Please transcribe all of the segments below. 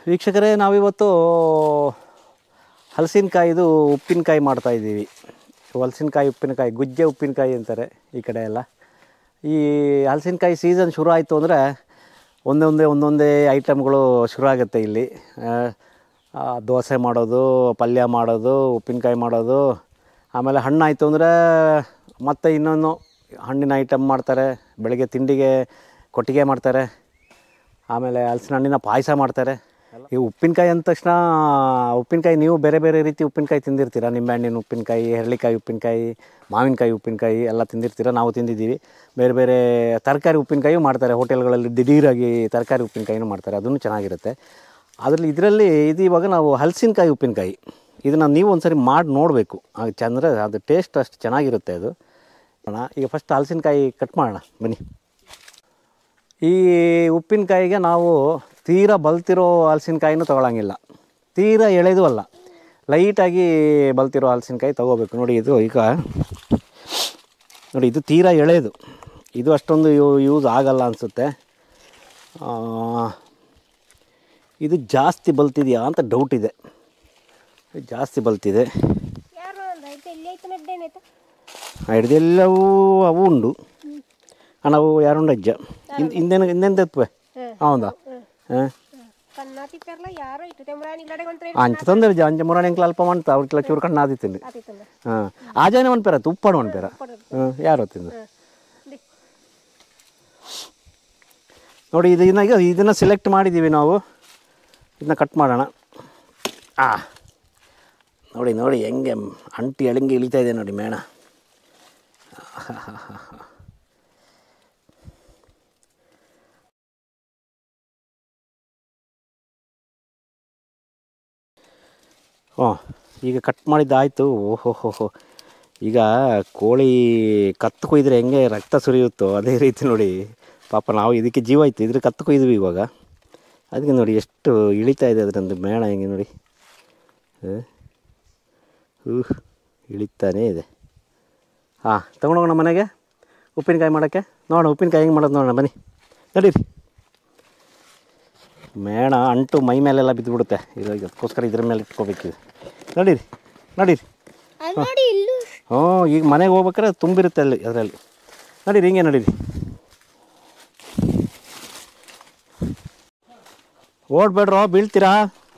ವೀಕ್ಷಕರೇ ನಾವಿವತ್ತು ಹಲಸಿನಕಾಯಿದು ಉಪ್ಪಿನಕಾಯಿ ಮಾಡ್ತಾಯಿದ್ದೀವಿ ಹಲಸಿನಕಾಯಿ ಉಪ್ಪಿನಕಾಯಿ ಗುಜ್ಜೆ ಉಪ್ಪಿನಕಾಯಿ ಅಂತಾರೆ ಈ ಕಡೆ ಎಲ್ಲ ಈ ಹಲಸಿನಕಾಯಿ ಸೀಸನ್ ಶುರು ಆಯಿತು ಅಂದರೆ ಒಂದೊಂದೇ ಒಂದೊಂದೇ ಐಟಮ್ಗಳು ಶುರು ಆಗುತ್ತೆ ಇಲ್ಲಿ ಆ, ಆ, ದೋಸೆ ಮಾಡೋದು ಪಲ್ಯ ಮಾಡೋದು ಉಪ್ಪಿನಕಾಯಿ ಮಾಡೋದು ಆಮೇಲೆ ಹಣ್ಣು ಆಯಿತು ಅಂದರೆ ಮತ್ತೆ ಇನ್ನೊಂದು ಹಣ್ಣಿನ ಐಟಮ್ ಮಾಡ್ತಾರೆ ಬೆಳಗ್ಗೆ ತಿಂಡಿಗೆ ಕೊಟ್ಟಿಗೆ ಮಾಡ್ತಾರೆ ಆಮೇಲೆ ಹಲಸಿನ ಹಣ್ಣಿನ ಪಾಯಸ ಮಾಡ್ತಾರೆ ಈ ಉಪ್ಪಿನಕಾಯಿ ಅಂದ ತಕ್ಷಣ ಉಪ್ಪಿನಕಾಯಿ ನೀವು ಬೇರೆ ಬೇರೆ ರೀತಿ ಉಪ್ಪಿನಕಾಯಿ ತಿಂದಿರ್ತೀರ ನಿಂಬೆಹಣ್ಣಿನ ಉಪ್ಪಿನಕಾಯಿ ಹೆರಳಿಕಾಯಿ ಉಪ್ಪಿನಕಾಯಿ ಮಾವಿನಕಾಯಿ ಉಪ್ಪಿನಕಾಯಿ ಎಲ್ಲ ತಿಂದಿರ್ತೀರ ನಾವು ತಿಂದಿದ್ದೀವಿ ಬೇರೆ ಬೇರೆ ತರಕಾರಿ ಉಪ್ಪಿನಕಾಯಿ ಮಾಡ್ತಾರೆ ಹೋಟೆಲ್ಗಳಲ್ಲಿ ದಿಢೀರಾಗಿ ತರಕಾರಿ ಉಪ್ಪಿನಕಾಯಿನೂ ಮಾಡ್ತಾರೆ ಅದನ್ನು ಚೆನ್ನಾಗಿರುತ್ತೆ ಅದರಲ್ಲಿ ಇದರಲ್ಲಿ ಇದು ಇವಾಗ ನಾವು ಹಲಸಿನಕಾಯಿ ಉಪ್ಪಿನಕಾಯಿ ಇದನ್ನು ನೀವು ಒಂದ್ಸರಿ ಮಾಡಿ ನೋಡಬೇಕು ಚಂದ್ರೆ ಅದು ಟೇಸ್ಟ್ ಅಷ್ಟು ಚೆನ್ನಾಗಿರುತ್ತೆ ಅದು ಅಣ್ಣ, ಈಗ ಫಸ್ಟ್ ಹಲಸಿನಕಾಯಿ ಕಟ್ ಮಾಡೋಣ ಬನ್ನಿ ಈ ಉಪ್ಪಿನಕಾಯಿಗೆ ನಾವು ತೀರಾ ಬಲ್ತಿರೋ ಹಲಸಿನಕಾಯಿನೂ ತೊಗೊಳಂಗಿಲ್ಲ ತೀರಾ ಎಳೆದು ಅಲ್ಲ ಲೈಟಾಗಿ ಬಲ್ತಿರೋ ಹಲಸಿನಕಾಯಿ ತೊಗೋಬೇಕು ನೋಡಿ ಇದು ಈಗ ನೋಡಿ ಇದು ತೀರಾ ಎಳೆದು ಇದು ಅಷ್ಟೊಂದು ಯೂ- ಯೂಸ್ ಆಗಲ್ಲ ಅನಿಸುತ್ತೆ ಇದು ಜಾಸ್ತಿ ಬಲ್ತಿದೆಯಾ ಅಂತ ಡೌಟ್ ಇದೆ ಇದು ಜಾಸ್ತಿ ಬಲ್ತಿದೆ ಯಾರು ಒಂದು ಐತೆ ಇಲ್ಲಿ ಐತೆ ನಡ್ಡೇನೈತೆ ಹಿಡ್ದೆಲ್ಲವೂ ಅವು ಉಂಡು ಅಣ್ಣವು ಯಾರುಂಡು ಅಜ್ಜ ಹಿಂದ್ ಹಿಂದೆನ ಹಿಂದೆಂದ ಎತ್ತುವೆ ಹೌದಾ ಹಾಂ ಕನ್ನ ತಿತ್ತಾರಲ್ಲ ಯಾರೋ ಇಟ್ಟು ತೆಂಬರಾನಿ ಇಲ್ಲಡೆ ಒಂತ್ರ ಅಂಚ ತೊಂದರೆ ಅಜ್ಜ ಅಂಚ ಮೂರ ಎಂಕ್ಲ ಅಲ್ಪ ಮಾಡ್ತಾ ಅವ್ರಿಗೆಲ್ಲ ಚೂರು ಕಣ್ಣು ಆದಿತ್ತಿಂದು ಆತಿತ್ತಂದ ಹಾಂ ಆಜಾನೆ ಒಂದು ಪೇರ ಉಪ್ಪಾಡು ಒಂದು ಪೇರ ಹ್ಞೂ ಯಾರು ಹೊತ್ತಿಂದು ದಿ ನೋಡಿ ಇದು ಇನ್ನ ಈಗ ಇದನ್ನು ಸೆಲೆಕ್ಟ್ ಮಾಡಿದ್ದೀವಿ ನಾವು ಇದನ್ನ ಕಟ್ ಮಾಡೋಣ ಆ ನೋಡಿ ನೋಡಿ ಹೆಂಗೆ ಅಂಟಿ ಎಳಂಗೆ ಇಳಿತಾ ಇದೆ ನೋಡಿ ಮೇಣ ಹ್ಞೂ ಈಗ ಕಟ್ ಮಾಡಿದ್ದಾಯಿತು ಓಹೋ ಹೋ ಹೋ ಈಗ ಕೋಳಿ ಕತ್ತು ಕೊಯ್ದರೆ ಹೆಂಗೆ ರಕ್ತ ಸುರಿಯುತ್ತೋ ಅದೇ ರೀತಿ ನೋಡಿ ಪಾಪ ನಾವು ಇದಕ್ಕೆ ಜೀವ ಇತ್ತು ಇದ್ರ ಕತ್ತು ಕೊಯ್ದ್ವಿ ಇವಾಗ ಅದಕ್ಕೆ ನೋಡಿ ಎಷ್ಟು ಇಳಿತಾ ಇದೆ ಅದರಂದು ಮೇಣ ಹೆಂಗೆ ನೋಡಿ ಹೂ ಇಳಿತಾನೇ ಇದೆ ಹಾಂ ತೊಗೊಂಡೋಗೋಣ ಮನೆಗೆ ಉಪ್ಪಿನಕಾಯಿ ಮಾಡೋಕ್ಕೆ ನೋಡೋಣ ಉಪ್ಪಿನಕಾಯಿ ಹೆಂಗೆ ಮಾಡೋದು ನೋಡೋಣ ಬನ್ನಿ ನಡೀರಿ ಮೇಣ ಅಂಟು ಮೈ ಮೇಲೆಲ್ಲ ಬಿದ್ದುಬಿಡುತ್ತೆ ಇದು ಅದಕ್ಕೋಸ್ಕರ ಇದ್ರ ಮೇಲೆ ಇಟ್ಕೋಬೇಕು ಇದು ನಡೀರಿ ನಡೀರಿ ಅಲ್ಲಿ ನೋಡಿ ಇಲ್ಲೂ ಹ್ಞೂ ಈಗ ಮನೆಗೆ ಹೋಗ್ಬೇಕಾರೆ ತುಂಬಿರುತ್ತೆ ಅಲ್ಲಿ ಅದರಲ್ಲಿ ನಡೀರಿ ಹಿಂಗೆ ನಡೀರಿ ಓಡ್ಬೇಡ್ರೋ ಬೀಳ್ತೀರಾ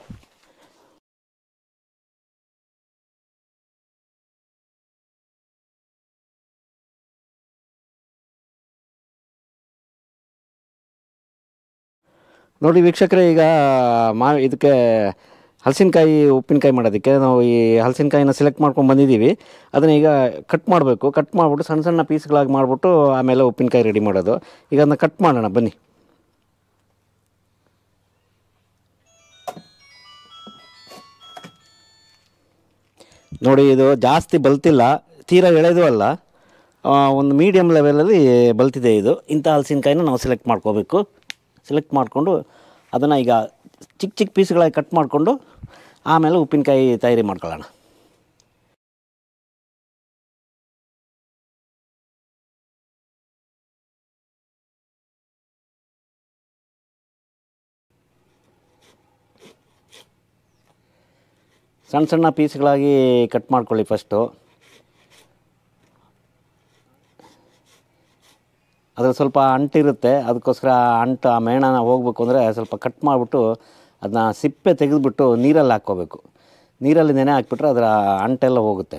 ನೋಡಿ ವೀಕ್ಷಕರೇ ಈಗ ಮಾ ಇದಕ್ಕೆ ಹಲಸಿನಕಾಯಿ ಉಪ್ಪಿನಕಾಯಿ ಮಾಡೋದಕ್ಕೆ ನಾವು ಈ ಹಲಸಿನಕಾಯಿನ ಸೆಲೆಕ್ಟ್ ಮಾಡ್ಕೊಂಡು ಬಂದಿದ್ದೀವಿ ಅದನ್ನ ಈಗ ಕಟ್ ಮಾಡಬೇಕು ಕಟ್ ಮಾಡಿಬಿಟ್ಟು ಸಣ್ಣ ಸಣ್ಣ ಪೀಸ್ಗಳಾಗಿ ಮಾಡಿಬಿಟ್ಟು ಆಮೇಲೆ ಉಪ್ಪಿನಕಾಯಿ ರೆಡಿ ಮಾಡೋದು ಈಗ ಅದನ್ನ ಕಟ್ ಮಾಡೋಣ ಬನ್ನಿ ನೋಡಿ ಇದು ಜಾಸ್ತಿ ಬಲ್ತಿಲ್ಲ ತೀರಾ ಎಳೆದು ಅಲ್ಲ ಆ, ಒಂದು ಮೀಡಿಯಮ್ ಲೆವೆಲಲ್ಲಿ ಬಲ್ತಿದೆ ಇದು ಇಂಥ ಹಲಸಿನಕಾಯಿನ ನಾವು ಸೆಲೆಕ್ಟ್ ಮಾಡ್ಕೋಬೇಕು ಸೆಲೆಕ್ಟ್ ಮಾಡಿಕೊಂಡು ಅದನ್ನು ಈಗ ಚಿಕ್ಕ ಚಿಕ್ಕ ಪೀಸ್ಗಳಾಗಿ ಕಟ್ ಮಾಡಿಕೊಂಡು ಆಮೇಲೆ ಉಪ್ಪಿನಕಾಯಿ ತಯಾರಿ ಮಾಡ್ಕೊಳ್ಳೋಣ ಸಣ್ಣ ಸಣ್ಣ ಪೀಸ್ಗಳಾಗಿ ಕಟ್ ಮಾಡ್ಕೊಳ್ಳಿ ಫಸ್ಟು ಅದ್ರ ಸ್ವಲ್ಪ ಅಂಟಿರುತ್ತೆ ಅದಕ್ಕೋಸ್ಕರ ಅಂಟು ಆ ಮೇಣನ ಹೋಗ್ಬೇಕು ಅಂದರೆ ಸ್ವಲ್ಪ ಕಟ್ ಮಾಡಿಬಿಟ್ಟು ಅದನ್ನ ಸಿಪ್ಪೆ ತೆಗೆದುಬಿಟ್ಟು ನೀರಲ್ಲಿ ಹಾಕ್ಕೋಬೇಕು ನೀರಲ್ಲಿ ನೆನೆ ಹಾಕ್ಬಿಟ್ರೆ ಅದರ ಅಂಟೆಲ್ಲ ಹೋಗುತ್ತೆ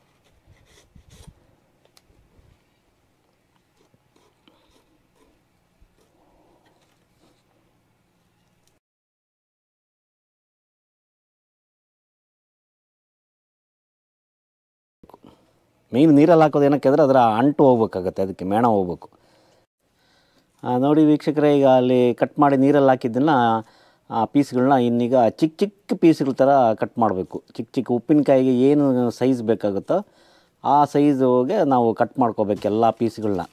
ಮೇಯ್ನ್ ನೀರಲ್ಲಿ ಹಾಕೋದು ಏನಕ್ಕೆ ಅಂದರೆ ಅದರ ಅಂಟು ಹೋಗ್ಬೇಕಾಗತ್ತೆ ಅದಕ್ಕೆ ಮೇಣ ಹೋಗ್ಬೇಕು ಆ, ನೋಡಿ ವೀಕ್ಷಕರೇ ಈಗ ಅಲ್ಲಿ ಕಟ್ ಮಾಡಿ ನೀರಲ್ಲಿ ಹಾಕಿದ್ದನ್ನು ಆ ಪೀಸ್ಗಳನ್ನ ಇನ್ನೀಗ ಚಿಕ್ಕ ಚಿಕ್ಕ ಪೀಸ್ಗಳ ಥರ ಕಟ್ ಮಾಡಬೇಕು ಚಿಕ್ಕ ಚಿಕ್ಕ ಉಪ್ಪಿನಕಾಯಿಗೆ ಏನು ಸೈಜ್ ಬೇಕಾಗುತ್ತೋ ಆ ಸೈಜುಗೆ ನಾವು ಕಟ್ ಮಾಡ್ಕೋಬೇಕು ಎಲ್ಲ ಪೀಸ್ಗಳನ್ನ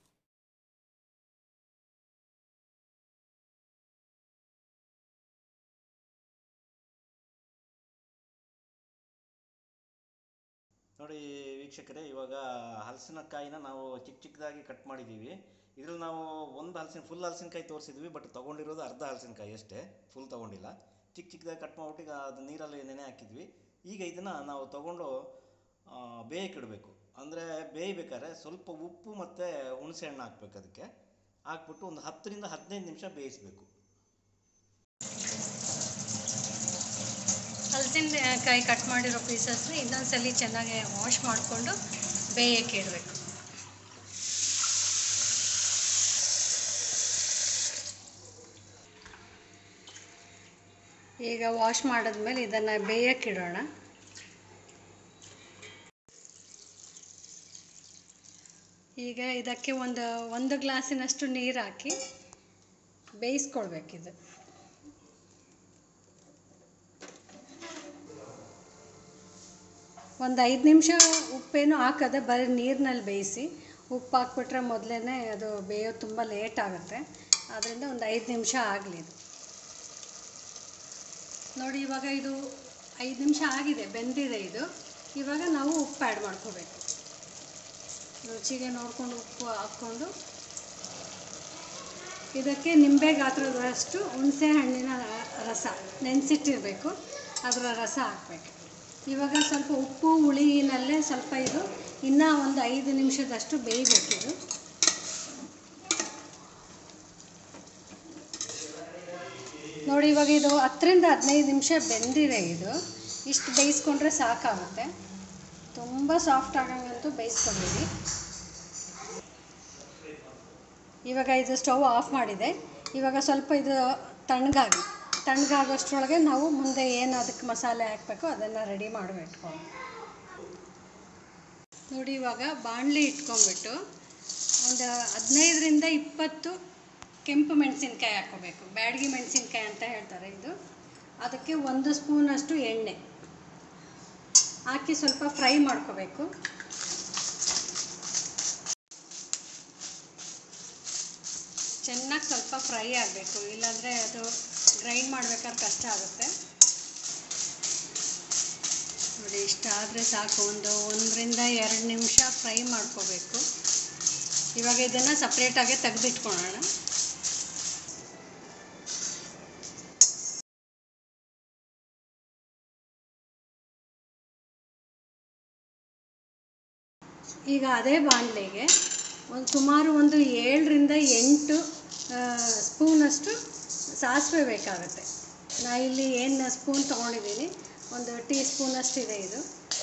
ನೋಡಿ ವೀಕ್ಷಕರೇ ಇವಾಗ ಹಲಸಿನಕಾಯಿನ ನಾವು ಚಿಕ್ಕ ಚಿಕ್ಕದಾಗಿ ಕಟ್ ಮಾಡಿದ್ದೀವಿ ಇದ್ರಲ್ಲಿ ನಾವು ಒಂದು ಹಲಸಿನ ಫುಲ್ ಹಲಸಿನಕಾಯಿ ತೋರಿಸಿದ್ವಿ ಬಟ್ ತೊಗೊಂಡಿರೋದು ಅರ್ಧ ಹಲಸಿನಕಾಯಿ ಅಷ್ಟೇ ಫುಲ್ ತೊಗೊಂಡಿಲ್ಲ ಚಿಕ್ಕ ಚಿಕ್ಕದಾಗಿ ಕಟ್ ಮಾಡ್ಬಿಟ್ಟು ಈಗ ಅದು ನೀರಲ್ಲಿ ನೆನೆ ಹಾಕಿದ್ವಿ ಈಗ ಇದನ್ನು ನಾವು ತಗೊಂಡು ಬೇಯಕ್ಕೆ ಇಡಬೇಕು ಅಂದರೆ ಬೇಯಬೇಕಾದ್ರೆ ಸ್ವಲ್ಪ ಉಪ್ಪು ಮತ್ತು ಹುಣಸೆ ಹಣ್ಣು ಹಾಕ್ಬೇಕು ಅದಕ್ಕೆ ಹಾಕ್ಬಿಟ್ಟು ಒಂದು ಹತ್ತರಿಂದ ಹದಿನೈದು ನಿಮಿಷ ಬೇಯಿಸಬೇಕು ಹಲಸಿನಕಾಯಿ ಕಟ್ ಮಾಡಿರೋ ಪೀಸಸ್ನ ಇನ್ನೊಂದ್ಸಲಿ ಚೆನ್ನಾಗಿ ವಾಶ್ ಮಾಡಿಕೊಂಡು ಬೇಯಕ್ಕೆ ಇಡಬೇಕು ಈಗ ವಾಶ್ ಮಾಡಿದ್ಮೇಲೆ ಇದನ್ನು ಬೇಯಕ್ಕೆ ಇಡೋಣ ಈಗ ಇದಕ್ಕೆ ಒಂದು ಒಂದು ಗ್ಲಾಸಿನಷ್ಟು ನೀರು ಹಾಕಿ ಬೇಯಿಸ್ಕೊಳ್ಬೇಕಿದು ಒಂದು ಐದು ನಿಮಿಷ ಉಪ್ಪೇನು ಹಾಕದೆ ಬರೀ ನೀರಿನಲ್ಲಿ ಬೇಯಿಸಿ ಉಪ್ಪು ಹಾಕ್ಬಿಟ್ರೆ ಮೊದಲೇ ಅದು ಬೇಯೋದು ತುಂಬ ಲೇಟ್ ಆಗುತ್ತೆ ಆದ್ದರಿಂದ ಒಂದು ಐದು ನಿಮಿಷ ಆಗಲಿ ಇದು ನೋಡಿ ಇವಾಗ ಇದು ಐದು ನಿಮಿಷ ಆಗಿದೆ ಬೆಂದಿದೆ ಇದು ಇವಾಗ ನಾವು ಉಪ್ಪು ಆ್ಯಡ್ ಮಾಡ್ಕೋಬೇಕು ರುಚಿಗೆ ನೋಡಿಕೊಂಡು ಉಪ್ಪು ಹಾಕ್ಕೊಂಡು ಇದಕ್ಕೆ ನಿಂಬೆ ಗಾತ್ರದಷ್ಟು ಹುಣಸೆ ಹಣ್ಣಿನ ರಸ ನೆನೆಸಿಟ್ಟಿರಬೇಕು ಅದರ ರಸ ಹಾಕಬೇಕು ಇವಾಗ ಸ್ವಲ್ಪ ಉಪ್ಪು ಹುಳಿನಲ್ಲೇ ಸ್ವಲ್ಪ ಇದು ಇನ್ನೂ ಒಂದು ಐದು ನಿಮಿಷದಷ್ಟು ಬೇಯಬೇಕಿದು ನೋಡಿ ಇವಾಗ ಇದು ಹತ್ತರಿಂದ ಹದಿನೈದು ನಿಮಿಷ ಬೆಂದಿದೆ ಇದು ಇಷ್ಟು ಬೇಯಿಸ್ಕೊಂಡ್ರೆ ಸಾಕಾಗುತ್ತೆ ತುಂಬ ಸಾಫ್ಟ್ ಆಗಂಗಂತೂ ಬೇಯಿಸ್ಕೊಂಡಿರಿ ಇವಾಗ ಇದು ಸ್ಟವ್ ಆಫ್ ಮಾಡಿದೆ ಇವಾಗ ಸ್ವಲ್ಪ ಇದು ತಣ್ಣಗಾಗಿ ತಣ್ಣಗಾಗೋಷ್ಟ್ರೊಳಗೆ ನಾವು ಮುಂದೆ ಏನು ಅದಕ್ಕೆ ಮಸಾಲೆ ಹಾಕಬೇಕು ಅದನ್ನು ರೆಡಿ ಮಾಡಿಬಿಟ್ಕೊಂಡು ನೋಡಿ ಇವಾಗ ಬಾಣಲಿ ಇಟ್ಕೊಂಡ್ಬಿಟ್ಟು ಒಂದು ಹದಿನೈದರಿಂದ ಇಪ್ಪತ್ತು ಕೆಂಪು ಮೆಣಸಿನ್ಕಾಯಿ ಹಾಕ್ಕೋಬೇಕು ಬ್ಯಾಡಗಿ ಮೆಣಸಿನ್ಕಾಯಿ ಅಂತ ಹೇಳ್ತಾರೆ ಇದು ಅದಕ್ಕೆ ಒಂದು ಸ್ಪೂನಷ್ಟು ಎಣ್ಣೆ ಹಾಕಿ ಸ್ವಲ್ಪ ಫ್ರೈ ಮಾಡ್ಕೋಬೇಕು ಚೆನ್ನಾಗಿ ಸ್ವಲ್ಪ ಫ್ರೈ ಆಗಬೇಕು ಇಲ್ಲಾಂದರೆ ಅದು ಗ್ರೈಂಡ್ ಮಾಡ್ಬೇಕಾದ್ರೆ ಕಷ್ಟ ಆಗುತ್ತೆ ನೋಡಿ ಇಷ್ಟ ಆದರೆ ಸಾಕು ಒಂದು ಒಂದರಿಂದ ಎರಡು ನಿಮಿಷ ಫ್ರೈ ಮಾಡ್ಕೋಬೇಕು ಇವಾಗ ಇದನ್ನು ಸಪ್ರೇಟಾಗಿ ತೆಗೆದಿಟ್ಕೊಳ್ಳೋಣ ಈಗ ಅದೇ ಬಾಣಲೆಗೆ ಒಂದು ಸುಮಾರು ಒಂದು ಏಳರಿಂದ ಎಂಟು ಸ್ಪೂನಷ್ಟು ಸಾಸಿವೆ ಬೇಕಾಗುತ್ತೆ ನಾ ಇಲ್ಲಿ ಏನು ಸ್ಪೂನ್ ತೊಗೊಂಡಿದ್ದೀನಿ ಒಂದು ಟೀ ಸ್ಪೂನಷ್ಟು ಇದೆ ಇದು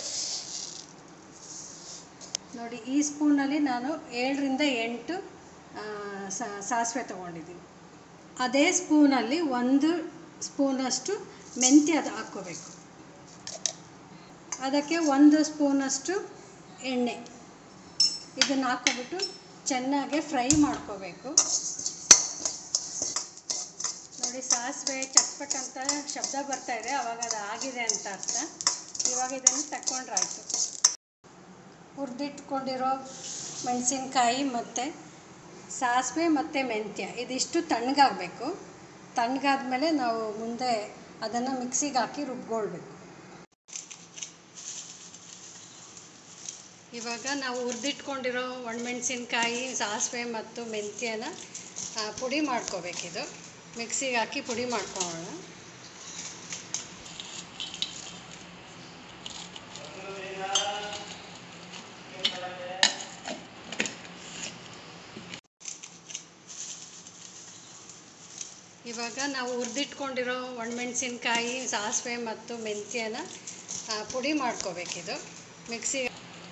ನೋಡಿ ಈ ಸ್ಪೂನಲ್ಲಿ ನಾನು ಏಳರಿಂದ ಎಂಟು ಆ, ಸಾ- ಸಾಸಿವೆ ತೊಗೊಂಡಿದ್ದೀನಿ ಅದೇ ಸ್ಪೂನಲ್ಲಿ ಒಂದು ಸ್ಪೂನಷ್ಟು ಮೆಂತ್ಯ ಅದು ಹಾಕ್ಕೋಬೇಕು ಅದಕ್ಕೆ ಒಂದು ಸ್ಪೂನಷ್ಟು ಎಣ್ಣೆ ಇದನ್ನು ಹಾಕ್ಕೊಬಿಟ್ಟು ಚೆನ್ನಾಗಿ ಫ್ರೈ ಮಾಡ್ಕೋಬೇಕು ನೋಡಿ ಸಾಸಿವೆ ಚಟ್ಪಟ್ ಅಂತ ಶಬ್ದ ಬರ್ತಾ ಇದೆ ಅವಾಗ ಅದು ಆಗಿದೆ ಅಂತ ಅರ್ಥ ಇವಾಗ ಇದನ್ನು ತಕ್ಕೊಂಡ್ರಾಯ್ತು ಹುರಿದಿಟ್ಕೊಂಡಿರೋ ಮೆಣಸಿನ್ಕಾಯಿ ಮತ್ತು ಸಾಸಿವೆ ಮತ್ತು ಮೆಂತ್ಯ ಇದಿಷ್ಟು ತಣ್ಣಗಾಗಬೇಕು ತಣ್ಣಗಾದ್ಮೇಲೆ ನಾವು ಮುಂದೆ ಅದನ್ನು ಮಿಕ್ಸಿಗೆ ಹಾಕಿ ರುಬ್ಕೊಳ್ಬೇಕು ಇವಾಗ ನಾವು ಹುರಿದಿಟ್ಕೊಂಡಿರೋ ಒಣಮೆಣಸಿನ್ಕಾಯಿ ಸಾಸಿವೆ ಮತ್ತು ಮೆಂತ್ಯನ ಆ, ಪುಡಿ ಮಾಡ್ಕೋಬೇಕಿದು ಮಿಕ್ಸಿಗೆ ಹಾಕಿ ಪುಡಿ ಮಾಡ್ಕೊಳ್ಳೋಣ ಇವಾಗ ನಾವು ಹುರಿದಿಟ್ಕೊಂಡಿರೋ ಒಣಮೆಣಸಿನ್ಕಾಯಿ ಸಾಸಿವೆ ಮತ್ತು ಮೆಂತ್ಯನ ಆ, ಪುಡಿ ಮಾಡ್ಕೋಬೇಕಿದು ಮಿಕ್ಸಿಗೆ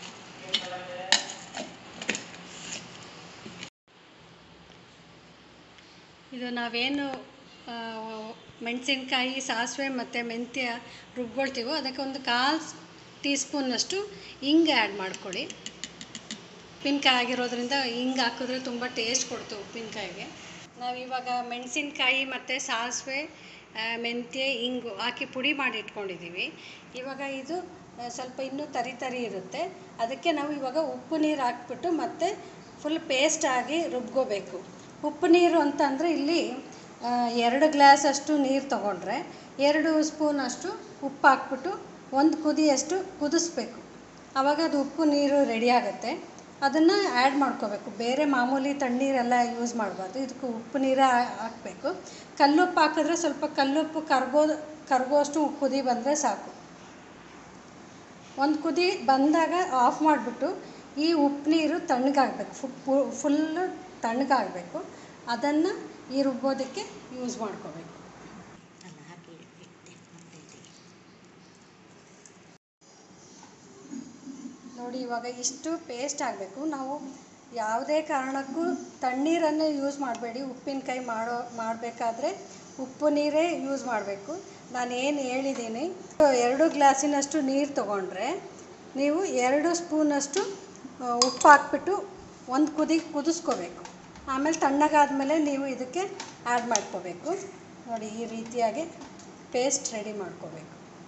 ಇದು ನಾವೇನು ಆ, ಮೆಣಸಿನ್ಕಾಯಿ ಸಾಸಿವೆ ಮತ್ತು ಮೆಂತ್ಯ ರುಬ್ಕೊಳ್ತೀವೋ ಅದಕ್ಕೆ ಒಂದು ಕಾಲು ಟೀ ಸ್ಪೂನ್ನಷ್ಟು ಹಿಂಗೆ ಆ್ಯಡ್ ಮಾಡ್ಕೊಳ್ಳಿ ಉಪ್ಪಿನಕಾಯಿ ಆಗಿರೋದ್ರಿಂದ ಹಿಂಗೆ ಹಾಕಿದ್ರೆ ತುಂಬ ಟೇಸ್ಟ್ ಕೊಡ್ತು ಉಪ್ಪಿನಕಾಯಿಗೆ ನಾವಿವಾಗ ಮೆಣಸಿನ್ಕಾಯಿ ಮತ್ತು ಸಾಸಿವೆ ಆ, ಮೆಂತ್ಯ ಹಿಂಗು ಹಾಕಿ ಪುಡಿ ಮಾಡಿ ಇಟ್ಕೊಂಡಿದ್ದೀವಿ ಇವಾಗ ಇದು ಆ, ಸ್ವಲ್ಪ ಇನ್ನೂ ತರಿ ತರಿ ಇರುತ್ತೆ ಅದಕ್ಕೆ ನಾವು ಇವಾಗ ಉಪ್ಪು ನೀರು ಹಾಕ್ಬಿಟ್ಟು ಮತ್ತೆ ಫುಲ್ ಪೇಸ್ಟ್ ಆಗಿ ರುಬ್ಕೋಬೇಕು ಉಪ್ಪು ನೀರು ಅಂತಂದರೆ ಇಲ್ಲಿ ಆ, ಎರಡು ಗ್ಲಾಸ್ ಅಷ್ಟು ನೀರು ತೊಗೊಂಡ್ರೆ ಎರಡು ಸ್ಪೂನ್ ಅಷ್ಟು ಉಪ್ಪು ಹಾಕ್ಬಿಟ್ಟು ಒಂದು ಕುದಿಯಷ್ಟು ಕುದಿಸ್ಬೇಕು ಆವಾಗ ಅದು ಉಪ್ಪು ನೀರು ರೆಡಿ ಆಗುತ್ತೆ ಅದನ್ನು ಆ್ಯಡ್ ಮಾಡ್ಕೋಬೇಕು ಬೇರೆ ಮಾಮೂಲಿ ತಣ್ಣೀರೆಲ್ಲ ಯೂಸ್ ಮಾಡಬಾರ್ದು ಇದಕ್ಕೆ ಉಪ್ಪು ನೀರೇ ಹಾಕಬೇಕು ಕಲ್ಲುಪ್ಪು ಹಾಕಿದ್ರೆ ಸ್ವಲ್ಪ ಕಲ್ಲುಪ್ಪು ಕರ್ಗೋದು ಕರಗುವಷ್ಟು ಕುದಿ ಬಂದರೆ ಸಾಕು ಒಂದು ಕುದಿ ಬಂದಾಗ ಆಫ್ ಮಾಡಿಬಿಟ್ಟು ಈ ಉಪ್ಪು ನೀರು ತಣ್ಣಗಾಗಬೇಕು ಫುಲ್ಲು ತಣ್ಣಗಾಗಬೇಕು ಅದನ್ನು ಈ ರುಬ್ಬೋದಕ್ಕೆ ಯೂಸ್ ಮಾಡ್ಕೋಬೇಕು ನೋಡಿ ಇವಾಗ ಇಷ್ಟು ಪೇಸ್ಟ್ ಆಗಬೇಕು ನಾವು ಯಾವುದೇ ಕಾರಣಕ್ಕೂ ತಣ್ಣೀರನ್ನೇ ಯೂಸ್ ಮಾಡಬೇಡಿ ಉಪ್ಪಿನಕಾಯಿ ಮಾಡೋ ಮಾಡಬೇಕಾದ್ರೆ ಉಪ್ಪು ನೀರೇ ಯೂಸ್ ಮಾಡಬೇಕು ನಾನು ಏನು ಹೇಳಿದ್ದೀನಿ ಎರಡು ಗ್ಲಾಸಿನಷ್ಟು ನೀರು ತೊಗೊಂಡ್ರೆ ನೀವು ಎರಡು ಸ್ಪೂನಷ್ಟು ಆ, ಉಪ್ಪು ಹಾಕ್ಬಿಟ್ಟು ಒಂದು ಕುದಿ ಕುದಿಸ್ಕೋಬೇಕು ಆಮೇಲೆ ತಣ್ಣಗಾದ್ಮೇಲೆ ನೀವು ಇದಕ್ಕೆ ಆ್ಯಡ್ ಮಾಡ್ಕೋಬೇಕು ನೋಡಿ ಈ ರೀತಿಯಾಗಿ ಪೇಸ್ಟ್ ರೆಡಿ ಮಾಡ್ಕೋಬೇಕು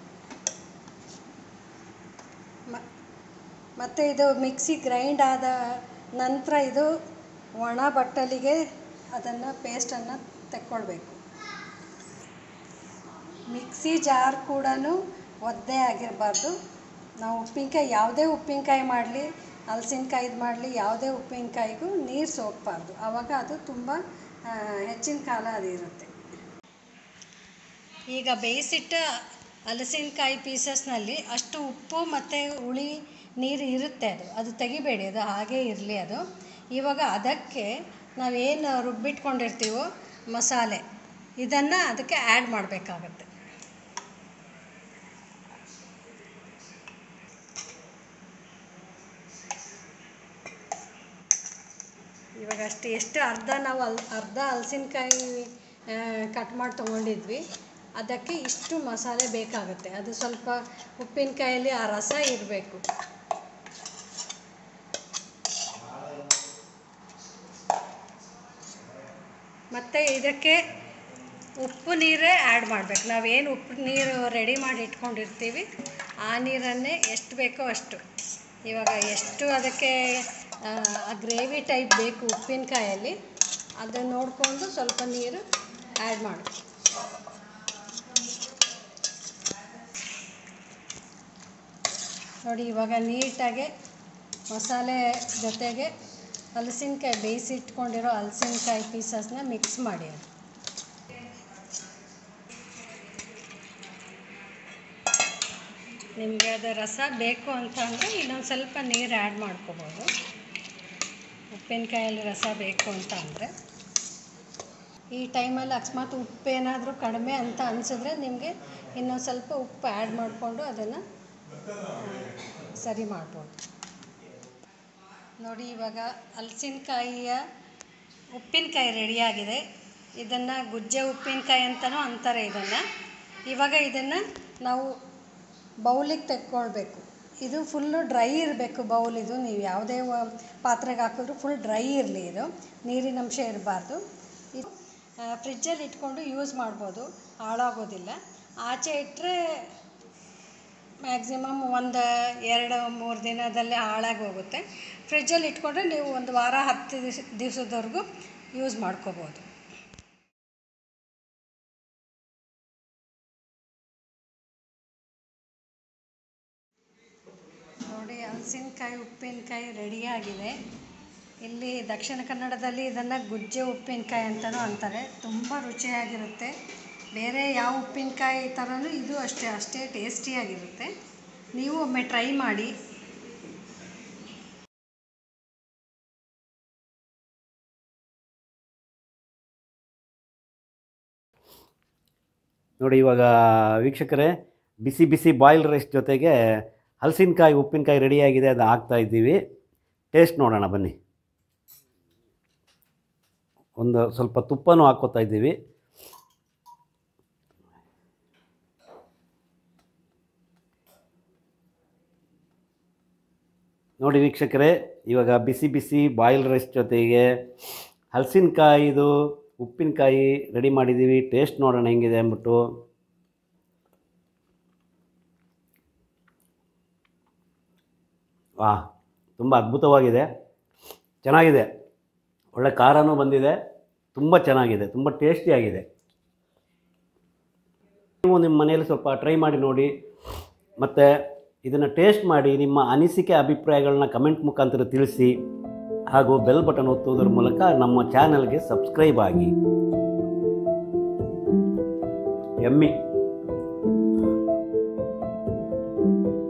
ಮ ಮತ್ತು ಇದು ಮಿಕ್ಸಿ ಗ್ರೈಂಡ್ ಆದ ನಂತರ ಇದು ಒಣ ಬಟ್ಟಲಿಗೆ ಅದನ್ನು ಪೇಸ್ಟನ್ನು ತೆಕ್ಕೊಳ್ಬೇಕು ಮಿಕ್ಸಿ ಜಾರ್ ಕೂಡ ಒದ್ದೆ ಆಗಿರಬಾರ್ದು ನಾವು ಉಪ್ಪಿನಕಾಯಿ ಯಾವುದೇ ಉಪ್ಪಿನಕಾಯಿ ಮಾಡಲಿ ಹಲಸಿನಕಾಯಿದು ಮಾಡಲಿ ಯಾವುದೇ ಉಪ್ಪಿನಕಾಯಿಗೂ ನೀರು ಸೋಕಬಾರ್ದು ಆವಾಗ ಅದು ತುಂಬ ಆ, ಹೆಚ್ಚಿನ ಕಾಲ ಅದು ಇರುತ್ತೆ ಈಗ ಬೇಯಿಸಿಟ್ಟ ಹಲಸಿನಕಾಯಿ ಪೀಸಸ್ನಲ್ಲಿ ಅಷ್ಟು ಉಪ್ಪು ಮತ್ತು ಹುಳಿ ನೀರು ಇರುತ್ತೆ ಅದು ಅದು ತೆಗಿಬೇಡಿ ಅದು ಹಾಗೇ ಇರಲಿ ಅದು ಇವಾಗ ಅದಕ್ಕೆ ನಾವೇನು ರುಬ್ಬಿಟ್ಕೊಂಡಿರ್ತೀವೋ ಮಸಾಲೆ ಇದನ್ನು ಅದಕ್ಕೆ ಆ್ಯಡ್ ಮಾಡಬೇಕಾಗತ್ತೆ ಇವಾಗ ಅಷ್ಟು ಎಷ್ಟು ಅರ್ಧ ನಾವು ಅಲ್ ಅರ್ಧ ಹಲಸಿನಕಾಯಿ ಕಟ್ ಮಾಡಿ ತೊಗೊಂಡಿದ್ವಿ ಅದಕ್ಕೆ ಇಷ್ಟು ಮಸಾಲೆ ಬೇಕಾಗುತ್ತೆ ಅದು ಸ್ವಲ್ಪ ಉಪ್ಪಿನಕಾಯಲ್ಲಿ ಆ ರಸ ಇರಬೇಕು ಮತ್ತು ಇದಕ್ಕೆ ಉಪ್ಪು ನೀರೇ ಆ್ಯಡ್ ಮಾಡಬೇಕು ನಾವೇನು ಉಪ್ಪು ನೀರು ರೆಡಿ ಮಾಡಿ ಇಟ್ಕೊಂಡಿರ್ತೀವಿ ಆ ನೀರನ್ನೇ ಎಷ್ಟು ಬೇಕೋ ಅಷ್ಟು ಇವಾಗ ಎಷ್ಟು ಅದಕ್ಕೆ ಆ ಗ್ರೇವಿ ಟೈಪ್ ಬೇಕು ಉಪ್ಪಿನಕಾಯಲ್ಲಿ ಅದನ್ನು ನೋಡಿಕೊಂಡು ಸ್ವಲ್ಪ ನೀರು ಆ್ಯಡ್ ಮಾಡಿ ನೋಡಿ ಇವಾಗ ನೀಟಾಗಿ ಮಸಾಲೆ ಜೊತೆಗೆ ಹಲಸಿನಕಾಯಿ ಬೇಯಿಸಿಟ್ಕೊಂಡಿರೋ ಹಲಸಿನಕಾಯಿ ಪೀಸಸ್ನ ಮಿಕ್ಸ್ ಮಾಡಿ ಅದು ನಿಮಗೆ ಅದು ರಸ ಬೇಕು ಅಂತ ಅಂದರೆ ಇನ್ನೊಂದು ಸ್ವಲ್ಪ ನೀರು ಆ್ಯಡ್ ಮಾಡ್ಕೋಬೋದು ಉಪ್ಪಿನಕಾಯಲ್ಲಿ ರಸ ಬೇಕು ಅಂತ ಅಂದರೆ ಈ ಟೈಮಲ್ಲಿ ಅಕಸ್ಮಾತ್ ಉಪ್ಪು ಏನಾದರೂ ಕಡಿಮೆ ಅಂತ ಅನಿಸಿದ್ರೆ ನಿಮಗೆ ಇನ್ನೊಂದು ಸ್ವಲ್ಪ ಉಪ್ಪು ಆ್ಯಡ್ ಮಾಡಿಕೊಂಡು ಅದನ್ನು ಸರಿ ಮಾಡ್ಬೋದು ನೋಡಿ ಇವಾಗ ಹಲಸಿನಕಾಯಿಯ ಉಪ್ಪಿನಕಾಯಿ ರೆಡಿಯಾಗಿದೆ ಇದನ್ನು ಗುಜ್ಜೆ ಉಪ್ಪಿನಕಾಯಿ ಅಂತಲೂ ಅಂತಾರೆ ಇದನ್ನು ಇವಾಗ ಇದನ್ನು ನಾವು ಬೌಲಿಗೆ ತೆಕ್ಕೊಳ್ಬೇಕು ಇದು ಫುಲ್ಲು ಡ್ರೈ ಇರಬೇಕು ಬೌಲ್ ಇದು ನೀವು ಯಾವುದೇ ವ- ಪಾತ್ರೆಗೆ ಹಾಕಿದ್ರು ಫುಲ್ ಡ್ರೈ ಇರಲಿ ಇದು ನೀರಿನ ಅಂಶ ಇರಬಾರ್ದು ಇದು ಫ್ರಿಜ್ಜಲ್ಲಿ ಇಟ್ಕೊಂಡು ಯೂಸ್ ಮಾಡ್ಬೋದು ಹಾಳಾಗೋದಿಲ್ಲ ಆಚೆ ಇಟ್ಟರೆ ಮ್ಯಾಕ್ಸಿಮಮ್ ಒಂದು ಎರಡು ಮೂರು ದಿನದಲ್ಲೇ ಹಾಳಾಗಿ ಹೋಗುತ್ತೆ ಫ್ರಿಜ್ಜಲ್ಲಿ ಇಟ್ಕೊಂಡ್ರೆ ನೀವು ಒಂದು ವಾರ ಹತ್ತು ದಿವಸ ದಿವಸದವರೆಗೂ ಯೂಸ್ ಮಾಡ್ಕೋಬೋದು ನೋಡಿ ಹಲಸಿನಕಾಯಿ ಉಪ್ಪಿನಕಾಯಿ ರೆಡಿಯಾಗಿದೆ ಇಲ್ಲಿ ದಕ್ಷಿಣ ಕನ್ನಡದಲ್ಲಿ ಇದನ್ನು ಗುಜ್ಜೆ ಉಪ್ಪಿನಕಾಯಿ ಅಂತಲೂ ಅಂತಾರೆ ತುಂಬ ರುಚಿಯಾಗಿರುತ್ತೆ ಬೇರೆ ಯಾವ ಉಪ್ಪಿನಕಾಯಿ ಥರನೂ ಇದು ಅಷ್ಟೇ ಅಷ್ಟೇ ಟೇಸ್ಟಿಯಾಗಿರುತ್ತೆ ನೀವು ಒಮ್ಮೆ ಟ್ರೈ ಮಾಡಿ ನೋಡಿ ಇವಾಗ ವೀಕ್ಷಕರೇ ಬಿಸಿ ಬಿಸಿ ಬಾಯ್ಲ್ ರೈಸ್ ಜೊತೆಗೆ ಹಲಸಿನಕಾಯಿ ಉಪ್ಪಿನಕಾಯಿ ರೆಡಿಯಾಗಿದೆ ಅದು ಹಾಕ್ತಾ ಇದ್ದೀವಿ ಟೇಸ್ಟ್ ನೋಡೋಣ ಬನ್ನಿ ಒಂದು ಸ್ವಲ್ಪ ತುಪ್ಪನೂ ಹಾಕ್ಕೋತಾ ಇದ್ದೀವಿ ನೋಡಿ ವೀಕ್ಷಕರೇ ಇವಾಗ ಬಿಸಿ ಬಿಸಿ ಬಾಯ್ಲ್ ರೈಸ್ ಜೊತೆಗೆ ಹಲಸಿನಕಾಯಿದು ಉಪ್ಪಿನಕಾಯಿ ರೆಡಿ ಮಾಡಿದ್ದೀವಿ ಟೇಸ್ಟ್ ನೋಡೋಣ ಹೆಂಗಿದೆ ಅಂದ್ಬಿಟ್ಟು ವಾ ತುಂಬ ಅದ್ಭುತವಾಗಿದೆ ಚೆನ್ನಾಗಿದೆ ಒಳ್ಳೆ ಖಾರನೂ ಬಂದಿದೆ ತುಂಬ ಚೆನ್ನಾಗಿದೆ ತುಂಬ ಟೇಸ್ಟಿಯಾಗಿದೆ ನೀವು ನಿಮ್ಮ ಮನೆಯಲ್ಲಿ ಸ್ವಲ್ಪ ಟ್ರೈ ಮಾಡಿ ನೋಡಿ ಮತ್ತು ಇದನ್ನು ಟೇಸ್ಟ್ ಮಾಡಿ ನಿಮ್ಮ ಅನಿಸಿಕೆ ಅಭಿಪ್ರಾಯಗಳನ್ನ ಕಮೆಂಟ್ ಮುಖಾಂತರ ತಿಳಿಸಿ ಹಾಗೂ ಬೆಲ್ ಬಟನ್ ಒತ್ತುವುದರ ಮೂಲಕ ನಮ್ಮ ಚಾನಲ್ಗೆ ಸಬ್ಸ್ಕ್ರೈಬ್ ಆಗಿ ಎಮ್ಮಿ ಧನ್ಯವಾದಗಳು